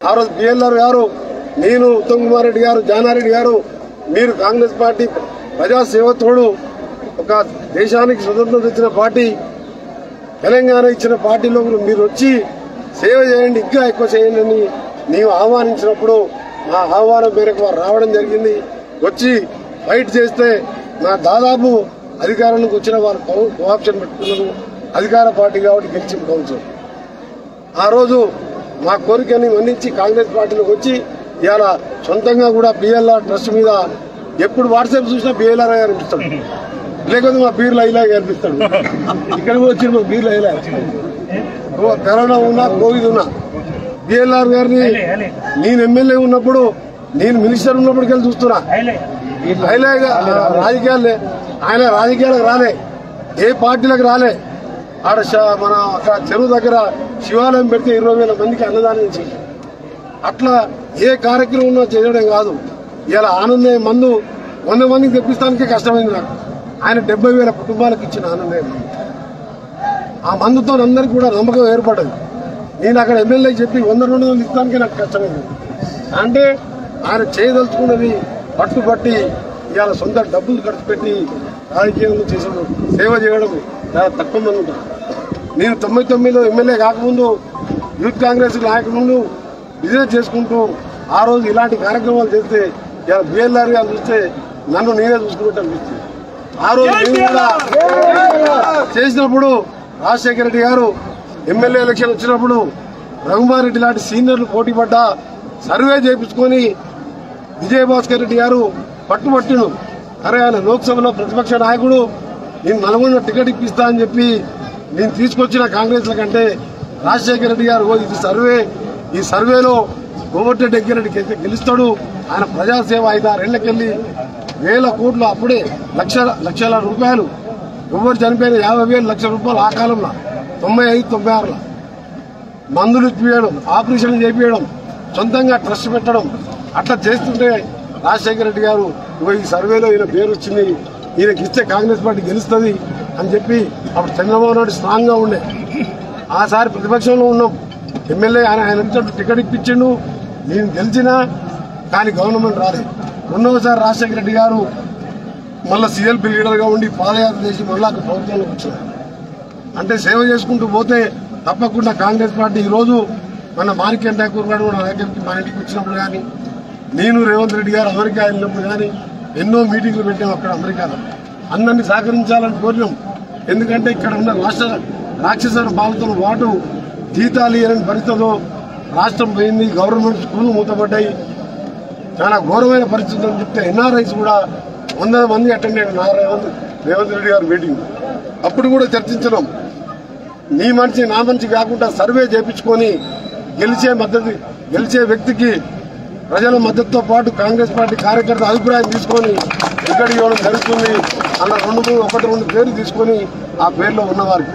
ఆ రోజు బిఎల్ఆర్ గారు నేను ఉత్తమ్ కుమార్ రెడ్డి గారు జానారెడ్డి గారు మీరు కాంగ్రెస్ పార్టీ ప్రజాసేవకుడు ఒక దేశానికి స్వతంత్రం తెచ్చిన పార్టీ తెలంగాణ ఇచ్చిన పార్టీలో మీరు వచ్చి సేవ చేయండి ఇంకా ఎక్కువ చేయండి అని నీవు ఆహ్వానించినప్పుడు మా ఆహ్వానం మేరకు వారు రావడం జరిగింది వచ్చి ఫైట్ చేస్తే నా దాదాపు అధికారంలోకి వచ్చిన వారు కో- కోఆప్షన్ పెట్టుకున్నారు అధికార పార్టీ కాబట్టి గెలిచి కౌన్సిల్ ఆ రోజు మా కోరికని మన్నించి కాంగ్రెస్ పార్టీలోకి వచ్చి ఇవాళ సొంతంగా కూడా బిఎల్ఆర్ ట్రస్ట్ మీద ఎప్పుడు వాట్సాప్ చూసినా బిఎల్ఆర్ కనిపిస్తాడు లేకపోతే మా బీర్లు అయిలా కనిపిస్తాడు ఇక్కడ కూడా వచ్చి మా బీర్లు అయిలా ఓ కరోనా ఉన్నా కోవిడ్ ఉన్నా బిఎల్ఆర్ గారిని నేను ఎమ్మెల్యే ఉన్నప్పుడు నేను మినిస్టర్ ఉన్నప్పటికీ చూస్తున్నా హైలేగా రాజకీయాలే ఆయన రాజకీయాలకు రాలే ఏ పార్టీలకు రాలే ఆడ శ- మన అక్కడ చెరువు దగ్గర శివాలయం పెడితే ఇరవై వేల మందికి అన్నదానం ఇచ్చి అట్లా ఏ కార్యక్రమం చేయడం కాదు ఇలా ఆనందయ్య మందు వంద మందికి తెప్పిస్తానికే కష్టమైంది నాకు ఆయన డెబ్బై వేల కుటుంబాలకు ఇచ్చిన ఆనందయ్య మందు ఆ మందుతో అందరికీ కూడా నమ్మకం ఏర్పడ్డది నేను అక్కడ ఎమ్మెల్యే చెప్పి వంద రెండు వందలు ఇస్తానికే నాకు కష్టమైంది అంటే ఆయన చేయదలుచుకున్నది పట్టుబట్టి ఇవాళ సొంత డబ్బులు ఖర్చు పెట్టి రాజకీయంలో చేసాడు సేవ చేయడం చాలా తక్కువ మంది ఉంటారు నేను తొంభై తొమ్మిదిలో ఎమ్మెల్యే కాకముందు యూత్ కాంగ్రెస్ నాయకులు బిజినెస్ చేసుకుంటూ ఆ రోజు ఇలాంటి కార్యక్రమాలు చేస్తే ఇలా బిఎల్ఆర్ గారు చూస్తే నన్ను నేనే చూసుకున్నట్టు అనిపిస్తుంది ఆ రోజు నేను కూడా చేసినప్పుడు రాజశేఖర రెడ్డి గారు ఎమ్మెల్యే ఎలక్షన్ వచ్చినప్పుడు రఘుమార్ రెడ్డి లాంటి సీనియర్లు పోటీ పడ్డా సర్వే చేయించుకొని విజయభాస్కర్ రెడ్డి గారు పట్టుబట్టిను అరే ఆయన లోక్సభలో ప్రతిపక్ష నాయకుడు నేను నల్గొండ టికెట్ ఇప్పిస్తా అని చెప్పి నేను తీసుకొచ్చిన కాంగ్రెస్ల కంటే రాజశేఖర రెడ్డి గారు "ఓ, ఇది సర్వే ఈ సర్వేలో కోమటిరెడ్డి ఎగ్గిరెడ్డికి అయితే గెలుస్తాడు ఆయన ప్రజాసేవ ఐదారేళ్లకెళ్ళి వేల కోట్లు అప్పుడే లక్ష లక్షల రూపాయలు ఎవరు చనిపోయిన యాభై వేలు లక్ష రూపాయలు ఆ కాలంలో తొంభై ఐదు తొంభై ఆరులో మందులు ఇప్పియడం ఆపరేషన్ చేపించడం సొంతంగా ట్రస్ట్ పెట్టడం అట్లా చేస్తుంటే రాజశేఖర రెడ్డి గారు "ఇగో ఈ సర్వేలో ఈయన పేరు వచ్చింది ఈయనకి ఇస్తే కాంగ్రెస్ పార్టీ గెలుస్తుంది అని చెప్పి అప్పుడు చంద్రబాబు నాయుడు స్ట్రాంగ్ గా ఉండే ఆసారి ప్రతిపక్షంలో ఉన్నాం ఎమ్మెల్యే ఆయన ఆయన వచ్చినట్టు టికెట్ ఇప్పించిండు నేను గెలిచినా కానీ గవర్నమెంట్ రాలేదు రెండవసారి రాజశేఖర రెడ్డి గారు మళ్ళీ సీఎల్పీ లీడర్గా ఉండి పాదయాత్ర చేసి మళ్ళా ప్రభుత్వంలోకి వచ్చారు అంటే సేవ చేసుకుంటూ పోతే తప్పకుండా కాంగ్రెస్ పార్టీ ఈ రోజు మన మాణిక్యం ఠాకూర్ గారు కూడా నా దగ్గరికి మా ఇంటికి వచ్చినప్పుడు కానీ నేను రేవంత్ రెడ్డి గారు అమెరికా వెళ్ళినప్పుడు కానీ ఎన్నో మీటింగ్లు పెట్టాం అక్కడ అమెరికాలో అందరినీ సహకరించాలని కోరినాం ఎందుకంటే ఇక్కడ ఉన్న రాష్ట్ర రాక్షస పాలతో పాటు జీతాలు ఇవ్వని పరిస్థితుల్లో రాష్ట్రం పోయింది గవర్నమెంట్ స్కూల్ మూతపడ్డాయి చాలా ఘోరమైన పరిస్థితి అని చెప్తే ఎన్ఆర్ఐస్ కూడా వందల మంది అటెండ్ అయ్యారు నా రేవంత్ రేవంత్ రెడ్డి గారి మీటింగ్ అప్పుడు కూడా చర్చించడం నీ మనిషి నా మనిషి కాకుండా సర్వే చేపించుకొని గెలిచే మద్దతు గెలిచే వ్యక్తికి ప్రజల మద్దతుతో పాటు కాంగ్రెస్ పార్టీ కార్యకర్త అభిప్రాయం తీసుకొని ఇక్కడ ఇవ్వడం జరుగుతుంది అన్న రెండు మూడు ఒకటి రెండు పేర్లు తీసుకొని ఆ పేర్లో ఉన్నవారికి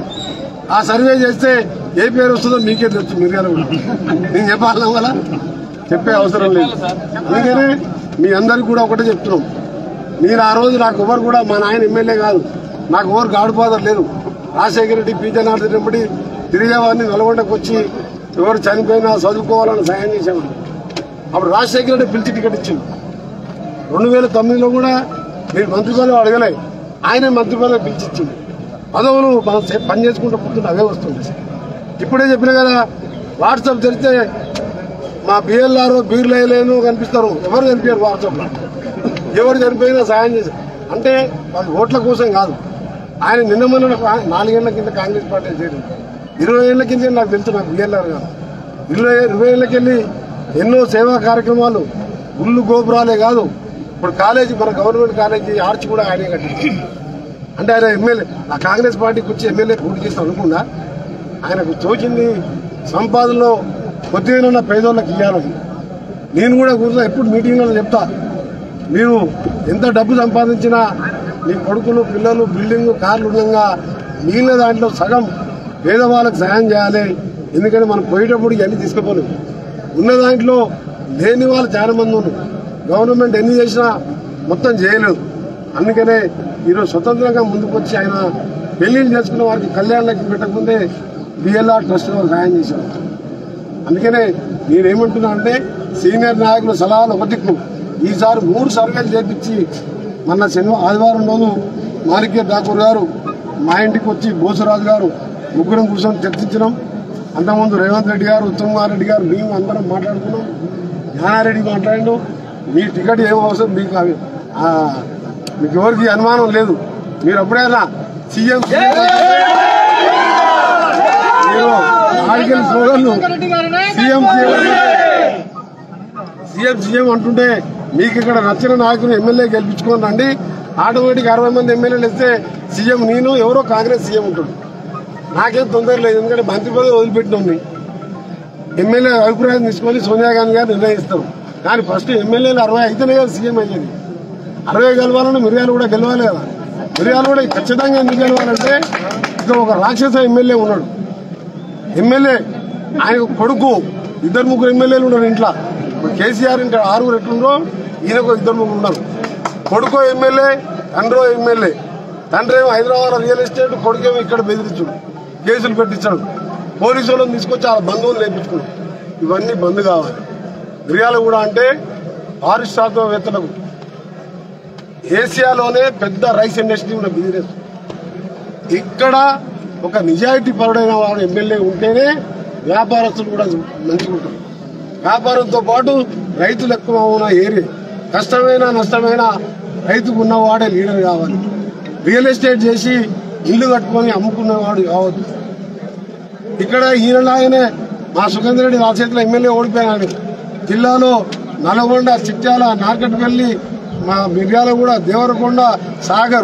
ఆ సర్వే చేస్తే ఏ పేరు వస్తుందో మీకే తెలుసు మీరు కూడా నేను చెప్పాలన్నా వల్ల చెప్పే అవసరం లేదు అందుకనే మీ అందరికి కూడా ఒకటే చెప్తున్నాం మీరు ఆ రోజు నాకు ఎవరు కూడా మా నాయన ఎమ్మెల్యే కాదు నాకు ఎవరు గాడిపాదర్ లేదు రాజశేఖర రెడ్డి పీజనాథ్ రెడ్డి తిరిగేవాడిని నల్గొండకు వచ్చి ఎవరు చనిపోయినా చదువుకోవాలని సాయం చేసేవాడు అప్పుడు రాజశేఖర రెడ్డి పిలిచి టికెట్ ఇచ్చింది రెండు వేల తొమ్మిదిలో కూడా మీరు మంత్రి పదవి అడగలే ఆయనే మంత్రి పదవి పిలిచిచ్చింది పదవులు మనం చే- పని చేసుకుంటూ పోతుంటే అవే వస్తుంది ఇప్పుడే చెప్పిన కదా వాట్సాప్ తెరిస్తే మా బిఎల్ఆర్ బీర్లు వేయలేను కనిపిస్తారు ఎవరు కనిపించారు వాట్సాప్లో ఎవరు చనిపోయినా సాయం చేశారు అంటే వాళ్ళ ఓట్ల కోసం కాదు ఆయన నిన్న మొన్న కా- నాలుగేళ్ల కింద కాంగ్రెస్ పార్టీ చేరింది ఇరవై ఏళ్ల కింద నాకు తెలుసు నాకు బిఎల్ఆర్ గారు ఇరవై ఇరవై ఏళ్ళకెళ్ళి ఎన్నో సేవా కార్యక్రమాలు గుళ్ళు గోపురాలే కాదు ఇప్పుడు కాలేజీ మన గవర్నమెంట్ కాలేజీ ఆర్చ్ కూడా ఆయనే కట్టించారు అంటే ఆయన ఎమ్మెల్యే ఆ కాంగ్రెస్ పార్టీకి వచ్చి ఎమ్మెల్యే పోటీ చేసి అనుకుండా ఆయనకు తోచింది సంపాదనలో కొద్దిగా పేదోళ్ళకి ఇవ్వాలని నేను కూడా కూర్చో ఎప్పుడు మీటింగ్లలో చెప్తా మీరు ఎంత డబ్బు సంపాదించినా మీ కొడుకులు పిల్లలు బిల్డింగ్ కార్లు ఉండగా మిగిలిన దాంట్లో సగం పేదవాళ్ళకి సహాయం చేయాలి ఎందుకంటే మనం పోయేటప్పుడు ఇవన్నీ తీసుకుపోలేము ఉన్న దాంట్లో లేని వాళ్ళు చాలా మంది ఉన్నారు గవర్నమెంట్ ఎన్ని చేసినా మొత్తం చేయలేదు అందుకనే ఈరోజు స్వతంత్రంగా ముందుకు వచ్చి ఆయన పెళ్లిళ్ళు చేసుకున్న వారికి కళ్యాణాలకి పెట్టకముందే బిఎల్ఆర్ ట్రస్ట్ వాళ్ళు సహాయం చేశారు అందుకనే నేనేమంటున్నా అంటే సీనియర్ నాయకుల సలహాలు ఒక దిక్కు ఈసారి మూడు సర్వేలు చేపించి మొన్న శని ఆదివారం రోజు మాణిక్య ఠాకూర్ గారు మా ఇంటికి వచ్చి బోసరాజు గారు ముగ్గురం కూర్చొని చర్చించినాం అంతకుముందు రేవంత్ రెడ్డి గారు ఉత్తమ్ కుమార్ రెడ్డి గారు మేము అందరం మాట్లాడుకున్నాం జ్ఞానారెడ్డి మాట్లాడిండు మీ టికెట్ ఏం అవసరం మీకు అవి ఆ, మీకు ఎవరికి అనుమానం లేదు మీరు ఎప్పుడైనా సీఎం మీరు ఆడికెళ్ళి స్లోగన్లు సీఎం సీఎం సీఎం సీఎం అంటుంటే మీకు ఇక్కడ నచ్చిన నాయకుని ఎమ్మెల్యే గెలిపించుకొని రండి ఆటోమేటిక్ అరవై మంది ఎమ్మెల్యేలు ఇస్తే సీఎం నేను ఎవరో కాంగ్రెస్ సీఎం ఉంటుంది నాకేం తొందర లేదు ఎందుకంటే మంత్రి పదవి వదిలిపెట్టినాం మేము. ఎమ్మెల్యే అభిప్రాయం తీసుకొని సోనియా గాంధీ గారు నిర్ణయిస్తారు కానీ ఫస్ట్ ఎమ్మెల్యేలు అరవై అయితేనే కదా సీఎం అయ్యేది అరవై గెలవాలని మిరియాలు కూడా గెలవాలి కదా మిరియాలు కూడా ఖచ్చితంగా ఎందుకు గెలవాలంటే ఇక్కడ ఒక రాక్షస ఎమ్మెల్యే ఉన్నాడు ఎమ్మెల్యే ఆయన కొడుకు ఇద్దరు ముగ్గురు ఎమ్మెల్యేలు ఉన్నారు ఇంట్లో ఇప్పుడు కేసీఆర్ ఇంటి ఆరుగురు ఎట్లుండో ఈయనకు ఇద్దరు ముగ్గురు ఉన్నారు కొడుకో ఎమ్మెల్యే తండ్రో ఎమ్మెల్యే తండ్రి ఏమో హైదరాబాద్ రియల్ ఎస్టేట్ కొడుకేమో ఇక్కడ బెదిరించుడు కేసులు పెట్టించాడు పోలీసు వాళ్ళని తీసుకొచ్చి ఆ బంధువులు లేపించుకున్నాడు ఇవన్నీ బంద్ కావాలి మిరియాలు కూడా అంటే పారిశ్రామికవేత్తలకు ఏషియాలోనే పెద్ద రైస్ ఇండస్ట్రీ ఉన్న బిజినెస్ ఇక్కడ ఒక నిజాయితీ పరుడైన వాడు ఎమ్మెల్యే ఉంటేనే వ్యాపారస్తులు కూడా మంచిగా ఉంటారు వ్యాపారంతో పాటు రైతులు ఎక్కువ ఉన్న ఏరియా కష్టమైన నష్టమైన రైతుకు ఉన్నవాడే లీడర్ కావాలి రియల్ ఎస్టేట్ చేసి ఇల్లు కట్టుకొని అమ్ముకున్నవాడు కావద్దు ఇక్కడ ఈయనలాగానే మా సుఖేందర్ రెడ్డి నా చేతిలో ఎమ్మెల్యే ఓడిపోయాను జిల్లాలో నల్గొండ చిట్యాల నార్కట్పల్లి మా మిర్యాలగూడ దేవరకొండ సాగర్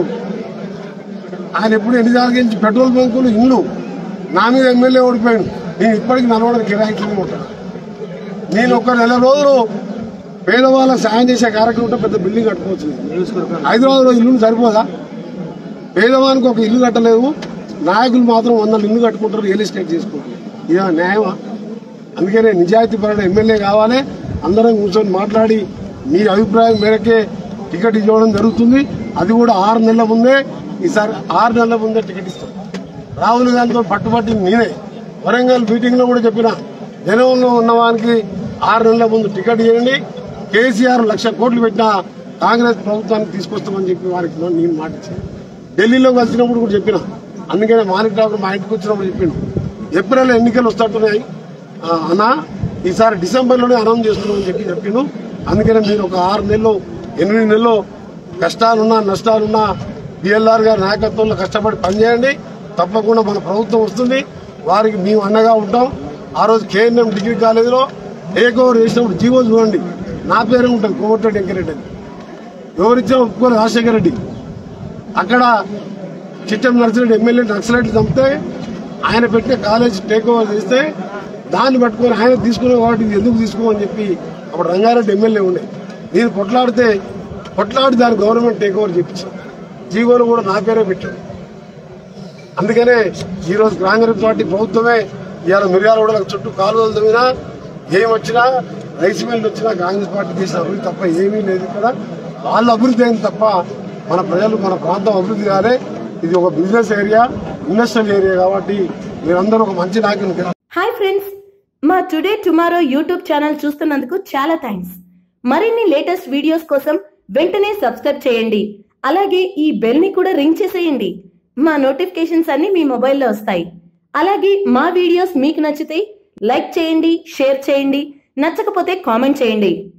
ఆయన ఎప్పుడు ఎన్ని తాగించి పెట్రోల్ బంకులు ఇల్లు నా మీద ఎమ్మెల్యే ఓడిపోయాడు నేను ఇప్పటికి నల్గొండ కిరాయికి ఉంటాను నేను ఒక నెల రోజులు పేదవాళ్ళకి సాయం చేసే కార్యక్రమం ఉంటే పెద్ద బిల్డింగ్ కట్టుకోవచ్చు హైదరాబాద్లో ఇల్లు సరిపోదా పేదవానికి ఒక ఇల్లు కట్టలేదు నాయకులు మాత్రం వందల ఇల్లు కట్టుకుంటారు రియల్ ఎస్టేట్ చేసుకుంటారు ఇదా న్యాయమా అందుకనే నిజాయితీ పరుడు ఎమ్మెల్యే కావాలి అందరం కూర్చొని మాట్లాడి మీ అభిప్రాయం మేరకే టికెట్ ఇవ్వడం జరుగుతుంది అది కూడా ఆరు నెలల ముందే ఈసారి ఆరు నెలల ముందే టికెట్ ఇస్తాం రాహుల్ గాంధీతో పట్టుబట్టి నేనే వరంగల్ మీటింగ్ లో కూడా చెప్పిన జనంలో ఉన్న వానికి ఆరు నెలల ముందు టికెట్ ఇవ్వండి కేసీఆర్ లక్ష కోట్లు పెట్టిన కాంగ్రెస్ ప్రభుత్వానికి తీసుకొస్తామని చెప్పి వారికి నేను మాట ఇచ్చాను ఢిల్లీలో కలిసినప్పుడు కూడా చెప్పిన అందుకనే మాణిక్ ఠాకూర్ మా ఇంటికి వచ్చినప్పుడు చెప్పిండు ఏప్రిల్ ఎన్నికలు వస్తున్నట్టున్నాయి ఆ, అన్నా ఈసారి డిసెంబర్లోనే అనౌన్స్ చేస్తున్నామని చెప్పి చెప్పిండు అందుకనే మీరు ఒక ఆరు నెలలు ఎనిమిది నెలలు కష్టాలున్నా నష్టాలున్నా బిఎల్ఆర్ గారి నాయకత్వంలో కష్టపడి పనిచేయండి తప్పకుండా మన ప్రభుత్వం వస్తుంది వారికి మేము అండగా ఉంటాం ఆ రోజు కేఎన్ఎం డిగ్రీ కాలేజీలో టేక్ ఓవర్ చేసినప్పుడు జీవో చూడండి నా పేరు ఉంటుంది కోమటిరెడ్డి వెంకరెడ్డి అని ఎవరిచ్చినా ఒప్పుకోరు రాజశేఖర రెడ్డి అక్కడ చిట్టం నర్సిరెడ్డి ఎమ్మెల్యే నక్సలైట్లు చంపితే ఆయన పెట్టే కాలేజ్ టేక్ ఓవర్ చేస్తే దాన్ని పట్టుకొని ఆయన తీసుకునే కాబట్టి ఇది ఎందుకు తీసుకోమని చెప్పి అప్పుడు రంగారెడ్డి ఎమ్మెల్యే ఉండే నేను కొట్లాడితే కొట్లాడి దాని గవర్నమెంట్ టేక్ ఓవర్ చెప్పించాను జీవోలు కూడా నా పేరే పెట్టాడు అందుకనే ఈరోజు కాంగ్రెస్ పార్టీ ప్రభుత్వమే ఇవాళ మిర్యాల కూడా చుట్టూ కాలువలు తవ్వినా ఏం వచ్చినా రైస్ మిల్ వచ్చినా కాంగ్రెస్ పార్టీ చేసిన అభివృద్ధి తప్ప ఏమీ లేదు ఇక్కడ వాళ్ళ అభివృద్ధి అయింది తప్ప మన ప్రజలు మన ప్రాంతం అభివృద్ధి కాలే ఇది ఒక బిజినెస్ ఏరియా ఇండస్ట్రియల్ ఏరియా కాబట్టి మీరందరూ ఒక మంచి నాయకుని హాయ్ ఫ్రెండ్స్ మా టుడే టుమారో యూట్యూబ్ ఛానల్ చూస్తున్నందుకు చాలా థ్యాంక్స్ మరిన్ని లేటెస్ట్ వీడియోస్ కోసం వెంటనే సబ్స్క్రైబ్ చేయండి అలాగే ఈ బెల్ ని కూడా రింగ్ చేసేయండి మా నోటిఫికేషన్స్ అన్ని మీ మొబైల్లో వస్తాయి అలాగే మా వీడియోస్ మీకు నచ్చితే లైక్ చేయండి షేర్ చేయండి నచ్చకపోతే కామెంట్ చేయండి